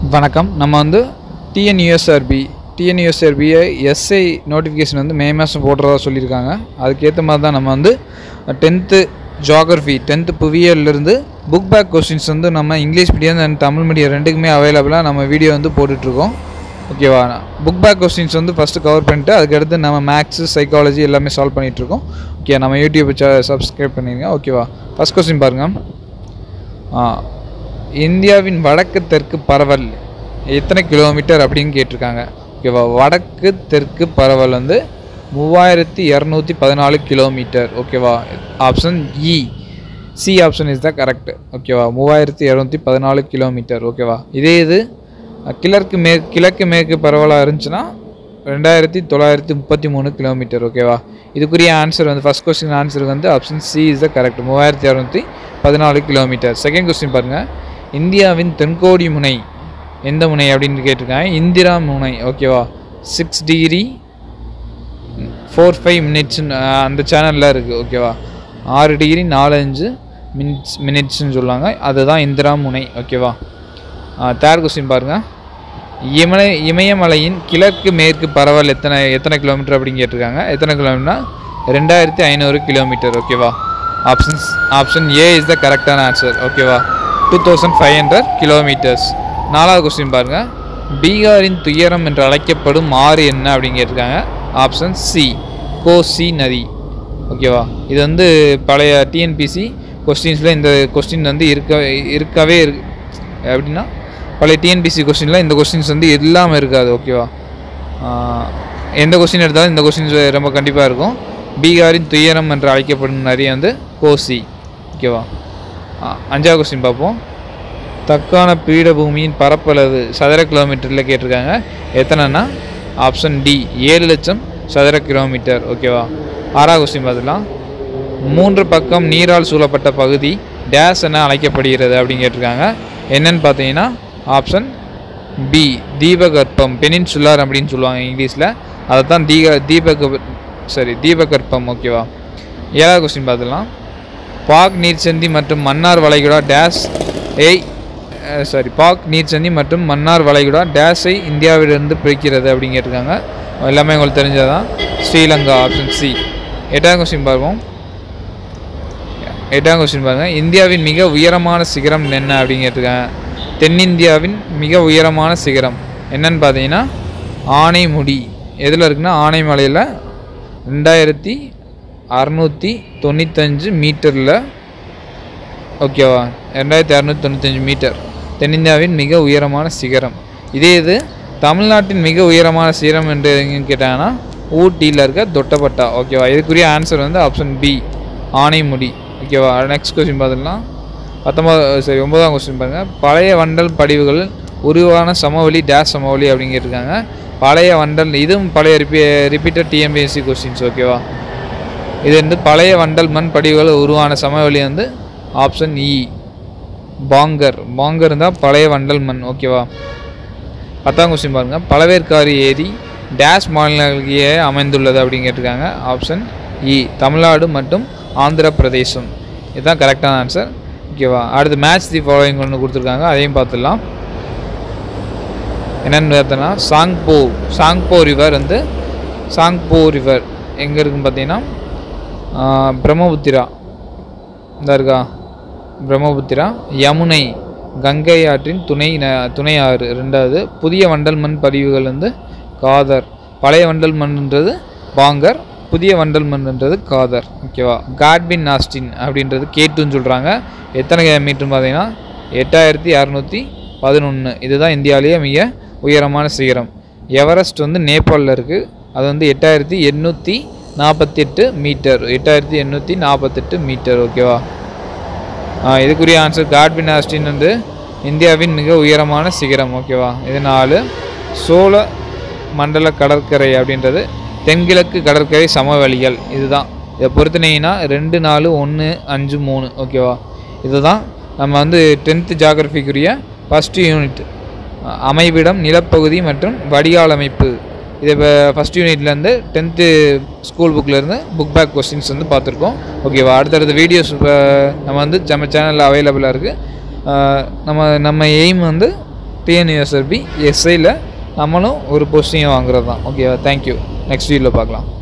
வணக்கம் நம்ம வந்து டிஎன்யூஎஸ்ஆர்பி டிஎன்யூஎஸ்ஆர்பியை எஸ்ஐ நோட்டிஃபிகேஷன் வந்து மே மாதம் போடுறதா சொல்லியிருக்காங்க அதுக்கேற்ற மாதிரி தான் நம்ம வந்து டென்த்து ஜியாகிரஃபி டென்த்து புவியியல்லேருந்து புக் பேக் கொஸ்டின்ஸ் வந்து நம்ம English medium and Tamil medium ரெண்டுக்குமே அவைலபிளாக நம்ம வீடியோ வந்து போட்டுட்ருக்கோம் ஓகேவா புக் பேக் கொஸ்டின்ஸ் வந்து ஃபஸ்ட்டு கவர் பண்ணிட்டு அதுக்கடுத்து நம்ம மேக்ஸு சைக்காலஜி எல்லாமே சால்வ் பண்ணிகிட்ருக்கோம் ஓகே நம்ம யூடியூப் சப்ஸ்கிரைப் பண்ணிடுங்க ஓகேவா ஃபஸ்ட் கொஸ்டின் பாருங்கள் ஆ, இந்தியாவின் வடக்கு தெற்கு பரவல் எத்தனை கிலோமீட்டர் அப்படின்னு கேட்டிருக்காங்க ஓகேவா வடக்கு தெற்கு பரவல் வந்து மூவாயிரத்தி இரநூத்தி பதினாலு கிலோமீட்டர் ஓகேவா option E C option is the correct ஓகேவா மூவாயிரத்தி இரநூத்தி பதினாலு கிலோமீட்டர் ஓகேவா இதே இது அஹ், கிழக்கு மேற்கு கிழக்கு மேற்கு பரவலாக இருந்துச்சுன்னா ரெண்டாயிரத்தி தொள்ளாயிரத்தி முப்பத்தி மூணு கிலோமீட்டர் ஓகேவா இதுக்குரிய ஆன்சர் வந்து ஃபஸ்ட் கொஸ்டின் ஆன்சர் வந்து option C is the correct மூவாயிரத்தி இரநூத்தி பதினாலு கிலோமீட்டர் செகண்ட் கொஸ்டின் பாருங்கள் இந்தியாவின் தென்கோடி முனை எந்த முனை அப்படின்னு கேட்டிருக்காங்க இந்திரா முனை ஓகேவா சிக்ஸ் டிகிரி ஃபோர் ஃபைவ் மினிட்ஸ்னு அந்த சேனலில் இருக்குது ஓகேவா ஆறு டிகிரி நாலஞ்சு மினிட்ஸ் மினிட்ஸ்னு சொல்லுவாங்க அதுதான் இந்திரா முனை ஓகேவா தேர்ட் கொஸ்டின் பாருங்கள் இமலை இமயமலையின் கிழக்கு மேற்கு பரவல் எத்தனை எத்தனை கிலோமீட்டர் அப்படின்னு கேட்டிருக்காங்க எத்தனை கிலோமீட்டர்னா ரெண்டாயிரத்தி ஐநூறு கிலோமீட்டர் ஓகேவா options option A is the கரெக்டான ஆன்சர் ஓகேவா two thousand five hundred kilometres நாலாவது கொஸ்டின் பாருங்கள் பீகாரின் துயரம் என்று அழைக்கப்படும் ஆறு என்ன அப்படின்னு கேட்டிருக்காங்க ஆப்ஷன் சி கோசி நதி ஓகேவா இது வந்து பழைய டிஎன்பிசி கொஸ்டின்ஸில் இந்த கொஸ்டின் வந்து இருக்க இருக்கவே இருக்கு எப்படின்னா பழைய டிஎன்பிசி கொஸ்டினில் இந்த கொஸ்டின்ஸ் வந்து இல்லாமல் இருக்காது ஓகேவா ஆஹ் எந்த கொஸ்டின் எடுத்தாலும் இந்த கொஸ்டின்ஸ் ரொம்ப கண்டிப்பாக இருக்கும் பீகாரின் துயரம் என்று அழைக்கப்படும் நிறைய வந்து கோசி ஓகேவா ஆஹ் அஞ்சாவது கொஸ்டின் பார்ப்போம் தக்கான பீடபூமியின் பரப்பளவு சதுர கிலோமீட்டரில் கேட்டிருக்காங்க எத்தனைன்னா ஆப்ஷன் டி ஏழு லட்சம் சதுர கிலோமீட்டர் ஓகேவா ஆறாவது கொஸ்டின் பார்த்துலாம் மூன்று பக்கம் நீரால் சூழப்பட்ட பகுதி டேஸ் என அழைக்கப்படுகிறது அப்படின்னு கேட்டிருக்காங்க என்னன்னு பார்த்தீங்கன்னா ஆப்ஷன் பி தீபகற்பம் பெனின்சுலார் அப்படின்னு சொல்லுவாங்க இங்கிலீஷில் அதை தான் தீக தீபக சரி தீபகற்பம் ஓகேவா ஏழாவது கொஸ்டின் பார்த்துலாம் பாக் நீர்ச்சந்தி மற்றும் மன்னார் வளைகுடா டேஸ் ஏய் சாரி பாக் நீர்ச்சந்தி மற்றும் மன்னார் வளைகுடா டேஸை இந்தியாவிலிருந்து பிரிக்கிறது அப்படின்னு கேட்டிருக்காங்க எல்லாமே உங்களுக்கு தெரிஞ்சதான் ஸ்ரீலங்கா ஆப்ஷன் சி எட்டாவது கொஸ்டின் பார்ப்போம் எட்டாம் கொஸ்டின் பாருங்க இந்தியாவின் மிக உயரமான சிகரம் என்ன அப்படின்னு கேட்டிருக்காங்க தென்னிந்தியாவின் மிக உயரமான சிகரம் என்னன்னு பார்த்தீங்கன்னா ஆனைமுடி எதில் இருக்குன்னா ஆனைமலையில் ரெண்டாயிரத்தி அறநூற்றி தொண்ணூத்தஞ்சு மீட்டரில் ஓகேவா ரெண்டாயிரத்தி அறநூற்றி தொண்ணூத்தஞ்சு மீட்டர் தென்னிந்தியாவின் மிக உயரமான சிகரம் இதே இது தமிழ்நாட்டின் மிக உயரமான சிகரம் என்று எங்கன்னு கேட்டாங்கன்னா ஊட்டியில் இருக்க தொட்டப்பட்டா ஓகேவா இதுக்குரிய ஆன்சர் வந்து ஆப்ஷன் பி ஆனைமுடி ஓகேவா நெக்ஸ்ட் கொஸ்டின் பார்த்துடலாம் பத்தொம்பது சரி ஒன்பதாம் கொஸ்டின் பாருங்கள் பழைய வண்டல் படிவுகள் உருவான சமவெளி டேஷ் சமவெளி அப்படின்னு கேட்டிருக்காங்க பழைய வண்டல் இதுவும் பழைய ரிப்பீ ரிப்பீட்டட் டிஎம்பிஎஸ்சி கொஸ்டின்ஸ் ஓகேவா இது வந்து பழைய வண்டல் மண் படிவுகள் உருவான சமவெளி வந்து ஆப்ஷன் இ பாங்கர் பாங்கர் தான் பழைய வண்டல் மண் ஓகேவா பத்தாம் கொஸ்டின் பாருங்கள் பழவேற்காடு ஏரி டேஷ் மாநிலங்களிலேயே அமைந்துள்ளது அப்படின்னு கேட்டிருக்காங்க ஆப்ஷன் இ தமிழ்நாடு மற்றும் ஆந்திர பிரதேசம் இதுதான் கரெக்டான ஆன்சர் ஓகேவா அடுத்து மேட்ச் தி ஃபாலோயிங் ஒன்று கொடுத்துருக்காங்க அதையும் பார்த்துடலாம் என்னென்னு பார்த்தோன்னா சாங்போ சாங்போ ரிவர் வந்து சாங்போ ரிவர் எங்கே இருக்குன்னு பார்த்தீங்கன்னா ஆஹ், பிரம்மபுத்திரா இந்த இருக்கா பிரம்மபுத்திரா யமுனை கங்கை ஆற்றின் துணை ந- துணை ஆறு ரெண்டாவது புதிய வண்டல் மண் பதிவுகள் வந்து காதர் பழைய வண்டல் மண்ன்றது பாங்கர் புதிய வண்டல் மண்ன்றது காதர் ஓகேவா காட்பின் நாஸ்டின் அப்படின்றது கேட்டுன்னு சொல்கிறாங்க எத்தனை மீட்டர்னு பார்த்தீங்கன்னா எட்டாயிரத்தி அறநூற்றி பதினொன்று இதுதான் இந்தியாவிலேயே மிக உயரமான சிகரம் எவரெஸ்ட் வந்து நேபாளில் இருக்குது அது வந்து எட்டாயிரத்தி எண்ணூற்றி நாற்பத்தி எட்டு மீட்டர் எட்டாயிரத்தி எண்ணூற்றி நாற்பத்தெட்டு மீட்டர் ஓகேவா ஆ, இதுக்குரிய ஆன்சர் காட்பின் ஆஸ்டின் வந்து இந்தியாவின் மிக உயரமான சிகரம் ஓகேவா இது நாலு சோழ மண்டல கடற்கரை அப்படின்றது தென்கிழக்கு கடற்கரை சமவெளிகள் இதுதான் இதை பொறுத்துனீங்கன்னா ரெண்டு நாலு ஒன்று அஞ்சு மூணு ஓகேவா இதுதான் நம்ம வந்து டென்த்து ஜாகிரபிக்குரிய ஃபஸ்ட்டு யூனிட் அமைவிடம் நிலப்பகுதி மற்றும் வடிகால் அமைப்பு இது இப்போ ஃபஸ்ட் யூனிட்லேருந்து டென்த்து ஸ்கூல் புக்லேருந்து புக் பேக் கொஸ்டின்ஸ் வந்து பார்த்துருக்கோம் ஓகேவா அடுத்தடுத்த வீடியோஸ் இப்போ நம்ம வந்து நம்ம சேனலில் அவைலபிளாக இருக்குது நம்ம நம்ம எய்ம் வந்து டிஎன்யூஎஸ்ஆர்பி எஸ்ஐயில் நம்மளும் ஒரு போஸ்டிங்கை வாங்குறது தான் ஓகேவா தேங்க்யூ நெக்ஸ்ட் வீடியோவில் பார்க்கலாம்